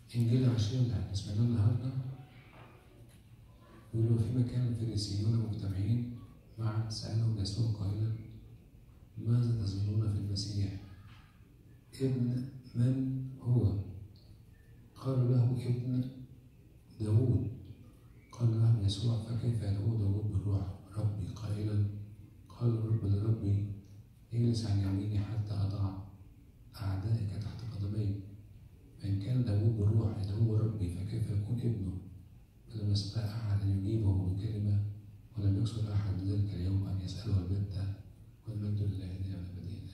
إنجيل العشية اللي هنسمعه النهاردة يقول في مكان الفريسيون مجتمعين مع سألهم يسوع قائلا ماذا تظنون في المسيح؟ ابن من هو؟ قالوا له ابن داوود قال لهم يسوع فكيف يدعو داوود بالروح ربي قائلا قال الرب لربي اجلس عن يميني حتى أضع أعدائك تحت قدمي فإن كان داوود بالروح يدعو ربي فكيف يكون ابنه فلم يستطع أحد أن يجيبه بكلمة ولم يقصد أحد ذلك اليوم أن يسأله البتة والمجد لله دائما أبدين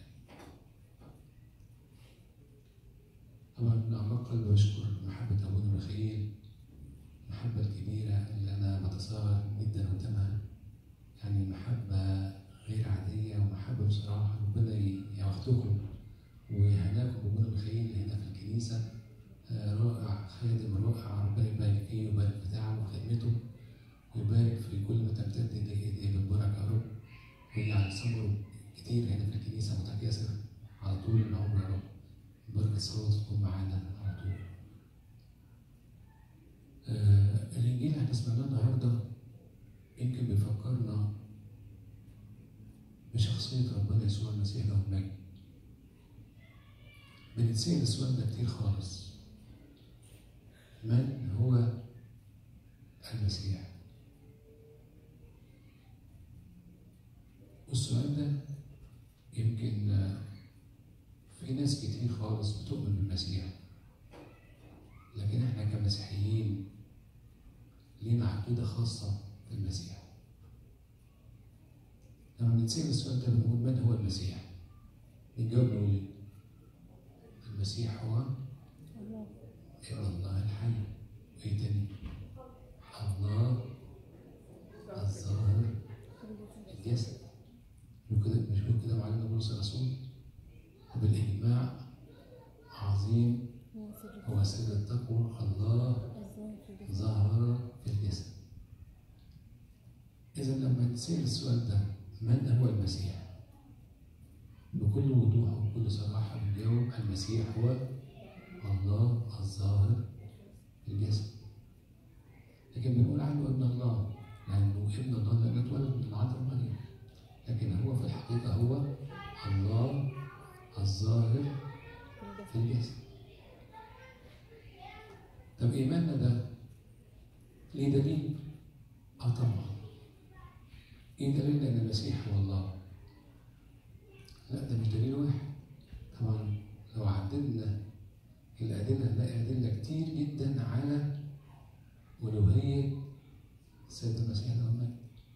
طبعا من أعماق قلبي بشكر محبة أبونا ميخائيل المحبة الكبيرة اللي أنا بتصاغر جدا قدامها يعني محبة غير عادية ومحبة بصراحة ربنا يوفقكم وهناكم أبونا ميخائيل هنا في الكنيسة آه، رائع خادم رائع ربنا يبارك فيه ويبارك في تعبه وخدمته ويبارك في كل ما تمتد إليه إيديه بالبركة يا رب ويجعل ثمره كتير هنا في الكنيسة متكاثر على طول العمر يا رب بركة صلوات تكون معانا على طول. آه الإنجيل اللي هنسمعناه النهارده يمكن بيفكرنا بشخصية ربنا يسوع المسيح له المجد. بنتسأل السؤال ده كتير خالص. من هو المسيح؟ والسؤال ده يمكن آه، في ناس كتير خالص بتؤمن بالمسيح لكن احنا كمسيحيين لينا عقيدة خاصة في المسيح لما بنتسأل السؤال ده بنقول من هو المسيح؟ بنجاوب نقول ايه؟ المسيح هو الله ابن الله الحي وايه تاني؟ الله الظاهر الجسد مش كده مش بيقول كده معلمنا بولس الرسول وبالإجماع عظيم ناصر هو سر التقوى الله الزين في الجسد ظهر في الجسد إذا لما نسأل السؤال ده من هو المسيح؟ بكل وضوح وبكل صراحة بنجاوب المسيح هو الله الظاهر في الجسد لكن بنقول عنه ابن الله لأنه ابن الله لأنه اتولد من العذراء مريم لكن هو في الحقيقة هو الله الظاهر في في الجسد الجسد طب إيماننا ده ليه دليل؟ آه طبعا إيه دليل أن المسيح هو الله؟ لا ده مش دليل واحد طبعا لو عددنا الأدلة نلاقي أدلة كتير جدا على ألوهية السيد المسيح له المجد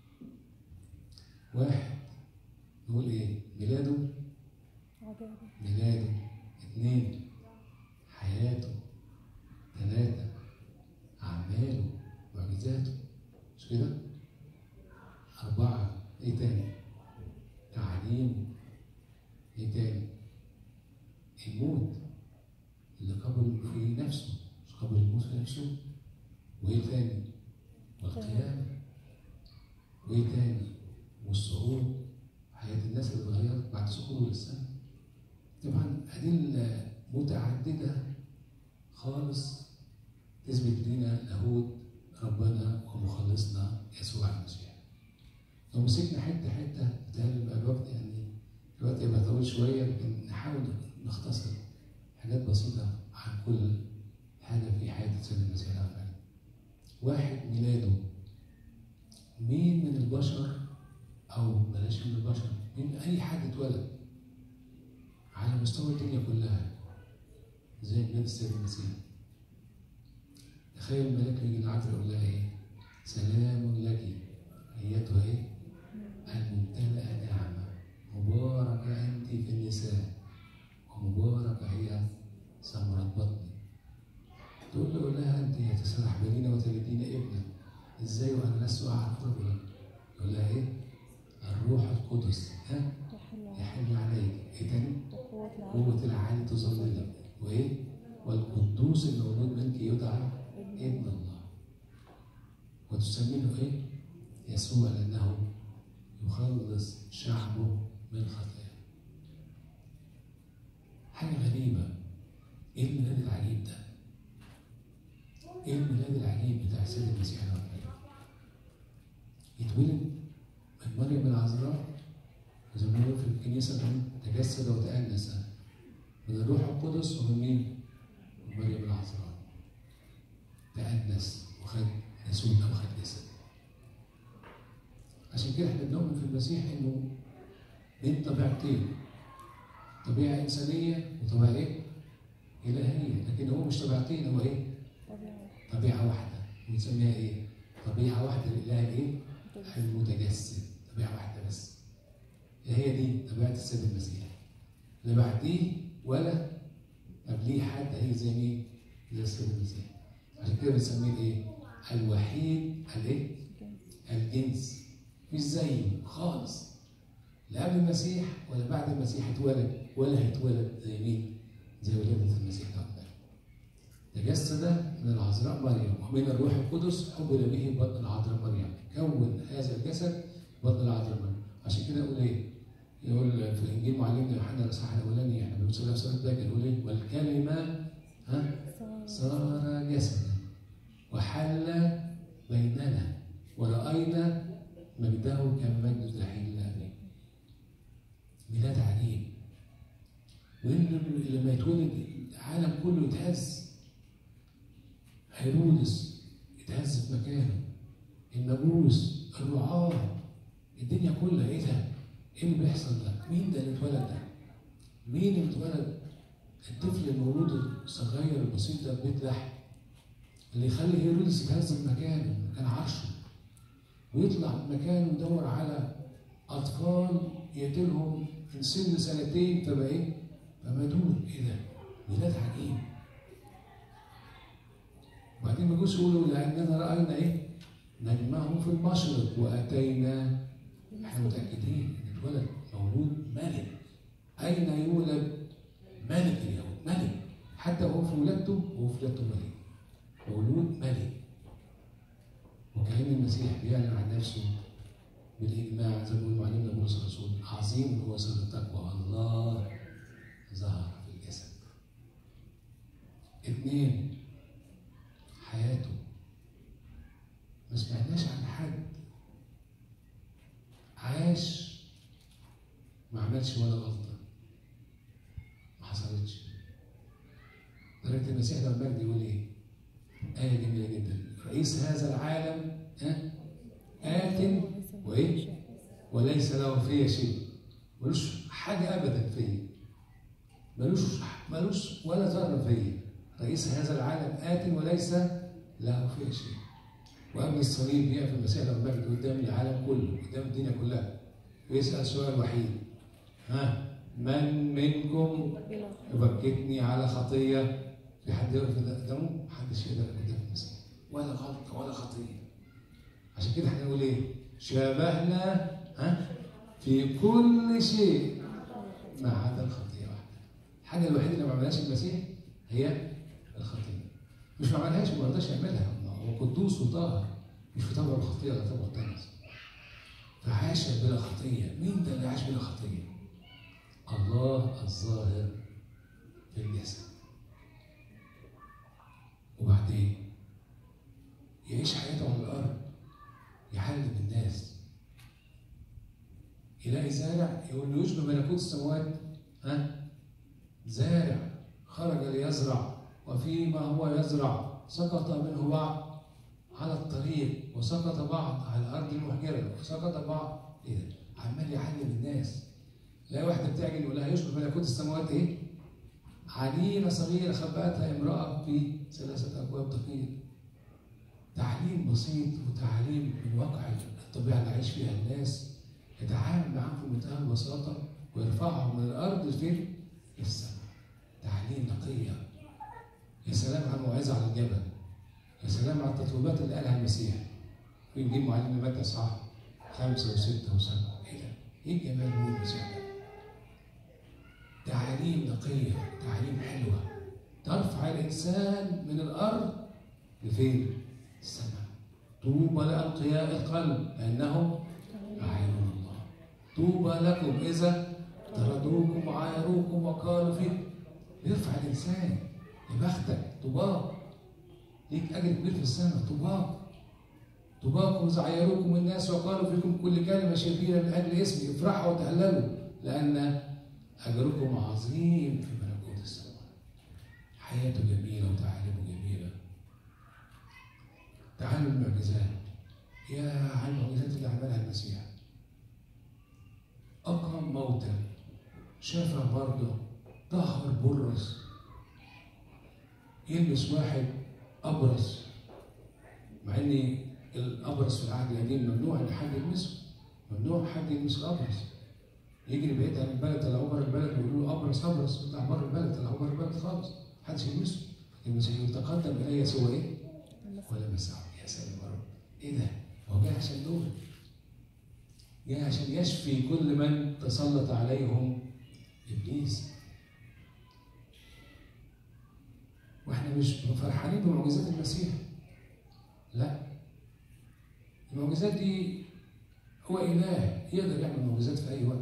واحد نقول إيه؟ ميلاده عجائب ميلاده اثنين حياته ثلاثة أعماله معجزاته مش كده؟ أربعة إيه تاني؟ تعليمه إيه تاني؟ الموت اللي قبل في نفسه مش قبل الموت في نفسه وإيه تاني؟ والقيامة وإيه تاني؟ والصعود حياة الناس اللي اتغيرت بعد صعوده للسماء طبعا أدلة متعددة خالص تثبت لنا لاهوت ربنا ومخلصنا يسوع المسيح. لو مسكنا حتة حتة بتهيألي بقى الوقت يعني الوقت يبقى طويل شوية لكن نحاول نختصر حاجات بسيطة عن كل حاجة في حياة السيد المسيح الأعلى. واحد ميلاده مين من البشر أو بلاش من البشر مين أي حد اتولد على مستوى الدنيا كلها زي ميلاد السيد المسيح تخيل الملاك يجي العذراء يقول لها ايه؟ سلام لك ايتها ايه؟ الممتلئه نعمه مباركه انت في النساء ومباركه هي ثمره بطني تقول له قول لها انت هتستحبلين وتلدين ابنا ازاي وانا لست اعرف رجلا يقول لها ايه؟ الروح القدس ها تحل يحل عليك ايه تاني؟ قوة العالم قوة العالي تظللك وإيه؟ والقدوس المولود منك يدعى ابن الله وتسميه إيه؟ يسوع لأنه يخلص شعبه من خطاياه حاجة غريبة إيه الميلاد العجيب ده؟ السيد المسيح له المجد يتولد من مريم العذراء زي ما بيقولوا في الكنيسة إنه تجسد وتأنس من الروح القدس ومن مين؟ من مريم العذراء تأنس وخد نسوت أو خد جسد عشان كده احنا بنؤمن في المسيح انه بين طبيعتين طبيعة إنسانية وطبيعة إيه؟ إلهية لكن هو مش طبيعتين هو إيه؟ طبيعي طبيعة واحدة بنسميها إيه؟ طبيعة واحدة لله الإيه؟ المتجسد طبيعة واحدة بس هي دي طبيعة السيد المسيح لا بعديه ولا قبليه حد هي زي مين؟ زي السيد المسيح عشان كده بنسميه ايه؟ الوحيد الايه؟ الجنس مش زيه خالص لا قبل المسيح ولا بعد المسيح اتولد ولا هيتولد زي مين؟ زي ولادة المسيح ده تجسد من العذراء مريم ومن الروح القدس حبل به بطن العذراء مريم كون هذا الجسد بطن العذراء مريم عشان كده يقول ايه؟ يقول في الانجيل معلمنا يوحنا الاصحاح الاولاني يعني بيقول صلى الله عليه وسلم يقول ايه؟ والكلمه ها صار جسدا وحل بيننا ورأينا مجده كمجد الحين الأبي ميلاد عجيب وإن لما يتولد العالم كله يتهز هيرودس يتهز في مكانه المجوس الرعاة الدنيا كلها ايه ده؟ ايه اللي بيحصل ده؟ مين ده اللي اتولد ده؟ مين اللي اتولد؟ الطفل المولود الصغير البسيط ده في بيت لحم اللي يخلي هيرودس يتهز في مكانه مكان عرشه ويطلع من مكانه يدور على اطفال يقتلهم من سن سنتين فبقى ايه؟ فماتون ايه ده؟ ميلاد عجيب وبعدين المجوس يقولوا لاننا راينا ايه؟ نجمه في المشرق واتينا احنا متاكدين ان اتولد مولود ملك اين يولد ملك اليهود ملك حتى وهو في ولادته وهو في ولادته ملك مولود ملك وكأن المسيح بيعلن عن نفسه بالإجماع زي ما بيقول معلمنا بولس الرسول عظيم هو سر التقوى الله ظهر في الجسد اثنين حياته ما سمعناش عن حد عاش ما عملش ولا غلطة ما حصلتش لدرجة المسيح لما المجد يقول ايه؟ آية جميلة جدا رئيس هذا العالم ها آت وإيه؟ وليس له فيا شيء ملوش حاجة أبدا فيا ملوش ملوش ولا ذرة فيا رئيس هذا العالم آت وليس له فيا شيء وقبل الصليب يقف المسيح لما المجد قدام العالم كله قدام الدنيا كلها ويسأل سؤال وحيد ها من منكم يبكتني على خطية في حد يقف قدامه محدش يقدر قدام المسيح ولا غلطة ولا خطية عشان كده احنا نقول ايه شابهنا ها في كل شيء ما عدا الخطية واحدة الحاجة الوحيدة اللي ما عملهاش المسيح هي الخطية مش ما عملهاش ما رضاش يعملها هو قدوس وطاهر مش في طبع الخطية ولا طبع الدنس فعاش بلا خطية مين ده اللي عاش بلا خطية الله الظاهر في الجسد وبعدين يعيش حياته على الأرض يعلم الناس يلاقي زارع يقول له يشبه ملكوت السماوات ها زارع خرج ليزرع وفيما هو يزرع سقط منه بعض على الطريق وسقط بعض على الارض المحجره وسقط بعض ايه ده؟ عمال يعلم الناس لا واحده بتعجل يقول لها يشبه ملكوت السماوات ايه؟ عنينه صغيره خبأتها امراه في ثلاثه ابواب دقيق تعليم بسيط وتعليم من واقع الطبيعه اللي عايش فيها الناس يتعامل معاهم في منتهى البساطه ويرفعهم من الارض لفين؟ للسماء تعليم نقيه يا سلام على الموعظه على الجبل يا سلام على التطويبات اللي قالها المسيح في انجيل معلم متى صح خمسه وسته وسبعه ايه ده؟ ايه الجمال اللي هو المسيح ده؟ تعاليم نقيه تعاليم حلوه ترفع الانسان من الارض لفين؟ السماء طوبى لأنقياء القلب لأنهم يعينون الله طوبى لكم إذا طردوكم وعايروكم وقالوا فيكم يرفع الإنسان يا بختك طوباك ليك أجر كبير في السماء طوباك طباكم زعيروكم الناس وقالوا فيكم كل كلمة شريرة من أجل اسمي افرحوا وتهللوا لأن أجركم عظيم في ملكوت السماء حياته جميلة وتعاليمه جميلة تعالوا المعجزات يا على المعجزات اللي عملها المسيح أقام موتى شفى برضه طهر برص يلبس واحد أبرص مع إن الأبرص في العهد القديم ممنوع إن حد يلمسه ممنوع حد يلمس الأبرص يجري بعيد عن البلد طلعوه بره البلد ويقولوا له أبرص أبرص اطلع بره البلد طلعوه بره البلد خالص محدش يلمسه المسيح يتقدم إلي سوى إيه؟ ولا مسعى يا سلام يا رب إيه ده؟ هو جاي عشان دول جاي عشان يشفي كل من تسلط عليهم ابليس واحنا مش فرحانين بمعجزات المسيح لا المعجزات دي هو اله يقدر يعمل معجزات في اي وقت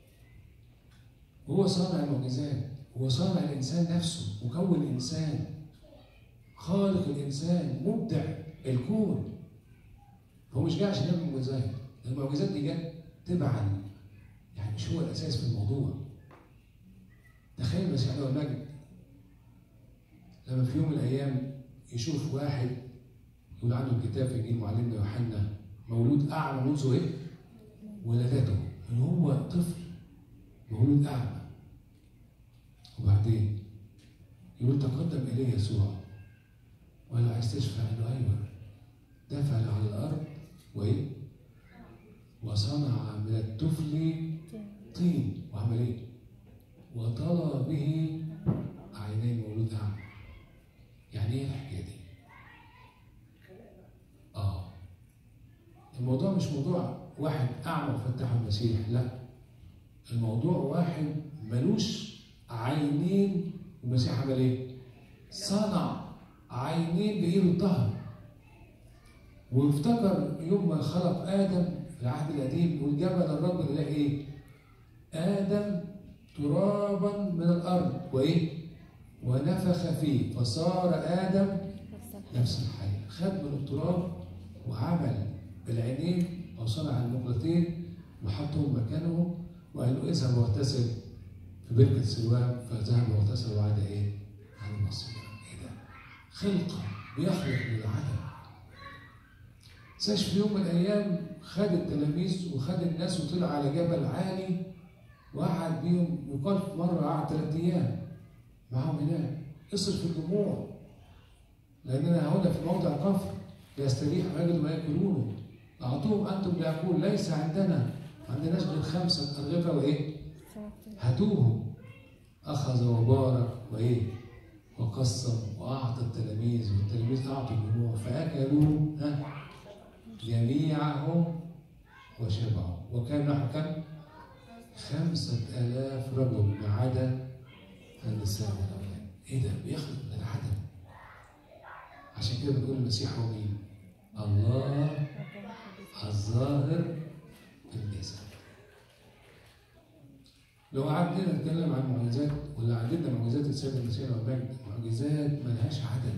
وهو صانع المعجزات هو صانع الانسان نفسه مكون الانسان خالق الانسان مبدع الكون هو مش جاي عشان يعمل معجزات المعجزات دي جت تبعا يعني مش هو الاساس في الموضوع تخيل المسيح له المجد لما في يوم من الايام يشوف واحد يقول عنه الكتاب في انجيل معلمنا يوحنا مولود اعمى منذ ايه؟ ولادته من هو طفل مولود اعمى وبعدين يقول تقدم اليه يسوع وقال له عايز تشفى؟ قال له ايوه دفع على الارض وايه؟ وصنع من الطفل طين وعمل ايه؟ وطلى به عيني مولود اعمى يعني ايه الحكايه دي؟ اه الموضوع مش موضوع واحد اعمى وفتحه المسيح لا الموضوع واحد ملوش عينين المسيح عمل ايه؟ صنع عينين بايده الطهر وافتكر يوم ما خلق ادم في العهد القديم يقول جبل الرب الاله ايه؟ ادم ترابا من الارض وايه؟ ونفخ فيه فصار ادم نفس الحياه خد من التراب وعمل بالعينين او صنع المقلتين وحطهم مكانهم وقال له اذهب واغتسل في بركه سلوان فذهب واغتسل وعاد ايه؟ عن بصيرا ايه ده؟ خلقه بيخلق من العدم ساش في يوم من الايام خد التلاميذ وخد الناس وطلع على جبل عالي وقعد بيهم يقال في مره قعد ثلاث ايام معاهم هناك اصرف الدموع لاننا هنا في موضع كفر يستريح ويجد ما ياكلونه اعطوهم انتم ليأكل ليس عندنا ما عندناش غير خمسه ارغفه وايه؟ هاتوهم اخذ وبارك وايه؟ وقسم واعطى التلاميذ والتلاميذ اعطوا الجموع فاكلوا ها جميعهم وشبعوا وكان نحو كم؟ خمسة آلاف رجل ما عدا النساء والأولاد إيه ده؟ بيخلق من العدم عشان كده بنقول المسيح هو مين؟ الله الظاهر في الجسد لو قعدنا نتكلم عن معجزات ولا عددنا معجزات السيد المسيح والمجد معجزات ملهاش عدد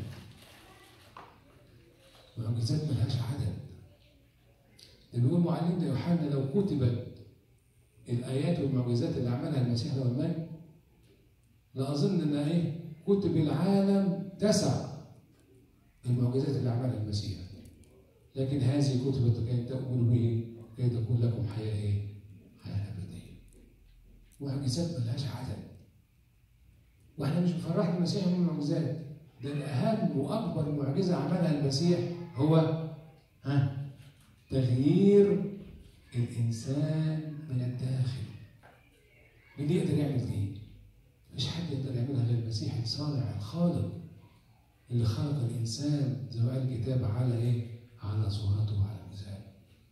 معجزات ملهاش عدد ده بيقول معلمنا يوحنا لو كتبت الايات والمعجزات اللي عملها المسيح له المجد لاظن ان ايه كتب العالم تسع المعجزات اللي عملها المسيح لكن هذه كتبت لكي تؤمنوا به كي تكون لكم حياه ايه؟ حياه ابديه. معجزات ملهاش عدد. واحنا مش بنفرحنا المسيح من المعجزات ده الاهم واكبر معجزه عملها المسيح هو ها تغيير الانسان من الداخل. مين يقدر يعمل دي؟ مفيش حد يقدر يعملها غير المسيح الصانع الخالق اللي خلق الانسان زي ما قال الكتاب على ايه؟ على صورته وعلى مثاله.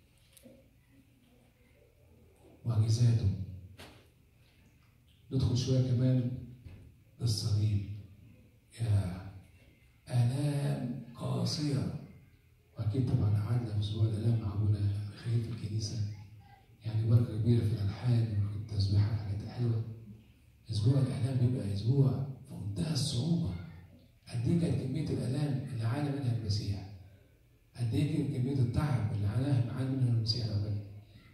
معجزاته. ندخل شويه كمان بالصليب. يا آلام قاسية. وأكيد طبعا قعدنا أسبوع الآلام مع أبونا ميخائيل في الكنيسة. يعني بركة كبيرة في الألحان وفي التسبيحة والحاجات الحلوة. أسبوع الآلام بيبقى أسبوع في منتهى الصعوبة. قد إيه كانت كمية الآلام اللي عانى منها المسيح؟ قد إيه كانت كمية التعب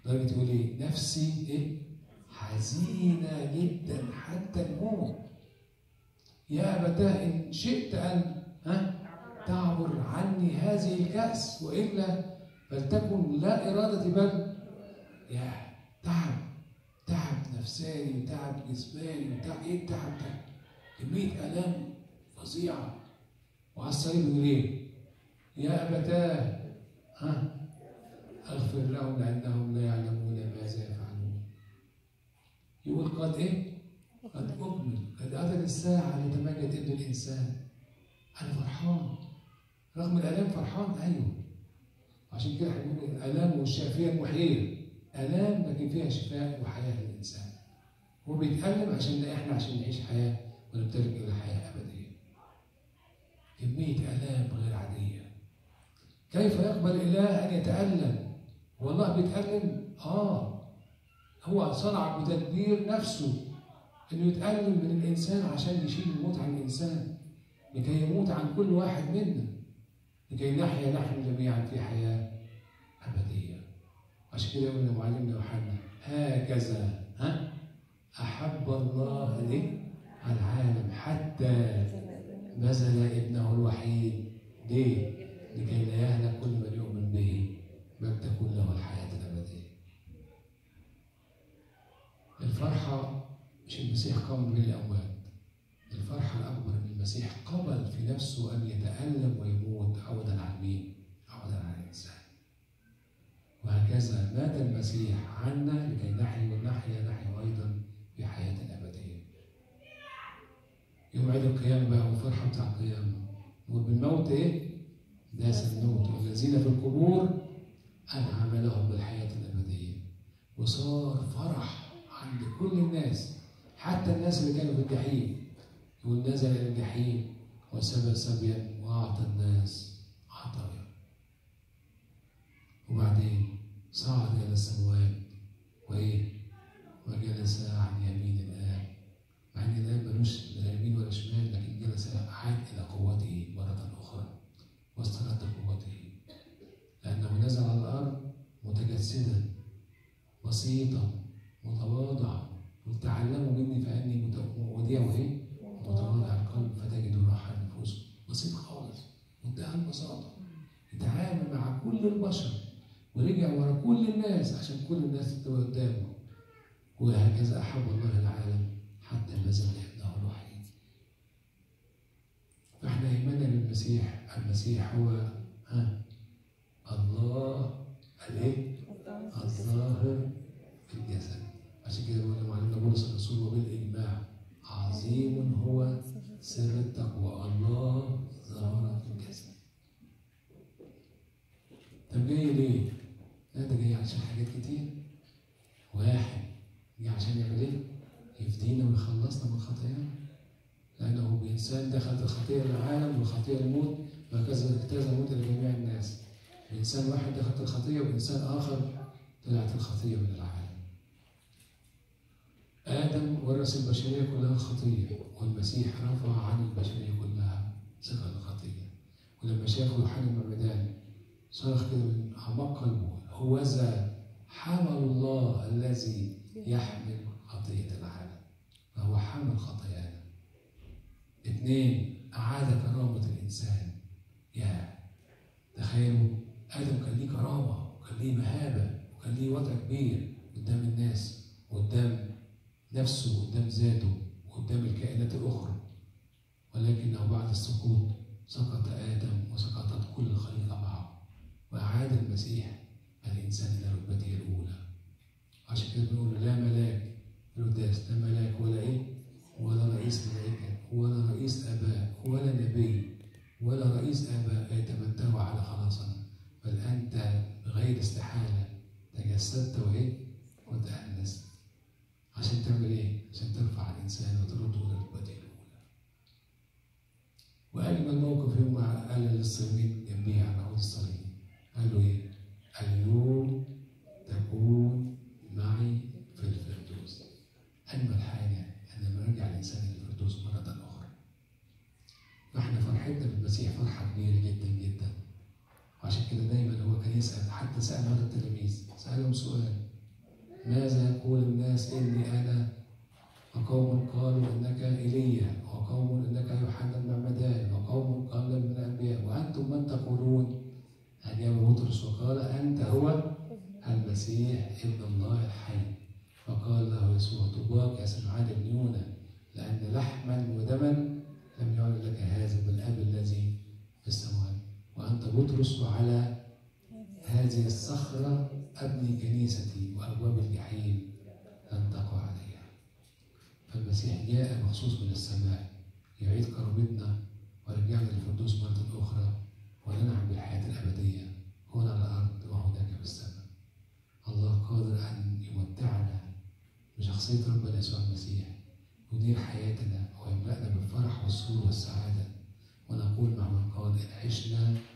لدرجة يقول إيه نفسي إيه حزينة جدا حتى الموت يا أبتاه إن شئت أن ها تعبر عني هذه الكأس وإلا فلتكن لا إرادتي بل يا تعب تعب نفساني وتعب جسماني وتعب إيه التعب ده؟ كمية آلام فظيعة وعلى الصليب يقول إيه؟ يا أبتاه ها اغفر لهم لانهم لا يعلمون ماذا يفعلون يقول قد ايه؟ قد اكمل قد اتت الساعه لتمجد ابن الانسان انا فرحان رغم الالام فرحان ايوه عشان كده احنا بنقول الالام والشافيه المحييه الام لكن فيها شفاء وحياه للانسان هو بيتالم عشان احنا عشان نعيش حياه ونمتلك الى حياه ابديه كميه الام غير عاديه كيف يقبل الاله ان يتالم والله بيتألم آه هو صنع بتدبير نفسه إنه يتألم من الإنسان عشان يشيل الموت عن الإنسان لكي يموت عن كل واحد منا لكي نحيا نحن جميعا في حياة أبدية عشان كده يقول معلمنا يوحنا هكذا ها أحب الله ليه العالم حتى بذل ابنه الوحيد ليه؟ لكي لا يهلك كل من يؤمن به بل تكون له الحياة الأبدية. الفرحة مش المسيح قام من الأموات. الفرحة الأكبر إن المسيح قبل في نفسه أن يتألم ويموت عوضا عن مين؟ عوضا عن الإنسان. وهكذا مات المسيح عنا لكي نحيا ونحيا نحيا أيضا في حياة أبدية. يوم عيد القيامة بقى والفرحة بتاع القيامة. وبالموت إيه؟ ناس الموت والذين في القبور أنعم لهم بالحياة الأبدية وصار فرح عند كل الناس حتى الناس اللي كانوا في الجحيم يقول نزل إلى الجحيم وسبى سبيا وأعطى الناس عطايا وبعدين صعد إلى السماوات وإيه وجلس عن يمين الآب مع إن الآب ملوش لا يمين ولا شمال لكن جلس عاد إلى قوته مرة أخرى واسترد قوته لأنه نزل على الأرض متجسدا بسيطا متواضعا قل تعلموا مني فإني وديع وإيه؟ متواضع القلب فتجدوا راحة لنفوسكم بسيط خالص منتهى البساطة يتعامل مع كل البشر ورجع ورا كل الناس عشان كل الناس تبقى قدامه وهكذا أحب الله العالم حتى بذل ابنه الوحيد فاحنا ايماننا بالمسيح المسيح هو ها الله الايه؟ الظاهر في الجسد عشان كده بيقول معلمنا بولس الرسول وبالاجماع عظيم هو سر التقوى الله ظهر في الجسد طب جاي ليه؟ لا ده جاي عشان حاجات كتير واحد جاي عشان يعمل ايه؟ يفدينا ويخلصنا من خطايانا لأنه بإنسان دخلت الخطيئة للعالم والخطيئة الموت وهكذا اجتاز الموت لجميع الناس. بإنسان واحد دخلت الخطيئة وإنسان آخر طلعت الخطيئة من العالم. آدم ورث البشرية كلها الخطية والمسيح رفع عن البشرية كلها صفة الخطية. ولما شافوا يوحنا المعمدان صرخ كده من أعماق قلبه هوذا حمل الله الذي يحمل خطية العالم فهو حمل خطايانا اثنين أعاد كرامة الإنسان يا تخيلوا آدم كان ليه كرامة وكان ليه مهابة وكان ليه وضع كبير قدام الناس قدام نفسه قدام ذاته وقدام الكائنات الأخرى ولكنه بعد السقوط سقط آدم وسقطت كل الخليقة معه وأعاد المسيح الإنسان إلى رتبته الأولى عشان كده بنقول لا ملاك في القداس لا ملاك ولا إيه ولا رئيس ملائكة ولا رئيس آباء ولا نبي ولا رئيس آباء يتمتعوا على خلاصنا بل أنت بغير استحالة تجسدت وإيه وتأنست عشان تعمل إيه؟ عشان ترفع الإنسان وترده إلى رتبته الأولى وأجمل موقف يوم قال للصليبين جميعا عود الصليب قال له إيه؟ اليوم تكون معي في الفردوس أجمل حاجة أن لما نرجع الإنسان للفردوس مرة أخرى فإحنا فرحتنا بالمسيح فرحة كبيرة جدا جدا وعشان كده دايما هو كان يسأل حتى سأل مرة التلاميذ سألهم سؤال ماذا يقول الناس إني أنا وقوم قالوا إنك إيليا وقوم إنك يوحنا المعمدان وقوم قال من الأنبياء وأنتم من تقولون أجاب بطرس وقال أنت هو المسيح ابن الله الحي فقال له يسوع طوباك يا سمعان بن يونا لأن لحما ودما لم يعلن لك هذا بالأب الذي في السماوات وأنت بطرس وعلى هذه الصخرة أبني كنيستي وأبواب الجحيم لن تقع عليها فالمسيح جاء مخصوص من السماء يعيد كرامتنا ورجعنا للفردوس مرة أخرى وننعم بالحياة الأبدية هنا على الأرض وهناك في السماء الله قادر أن يمتعنا بشخصية ربنا يسوع المسيح يدير حياتنا ويملأنا بالفرح والسرور والسعادة ونقول مع من قال إن عشنا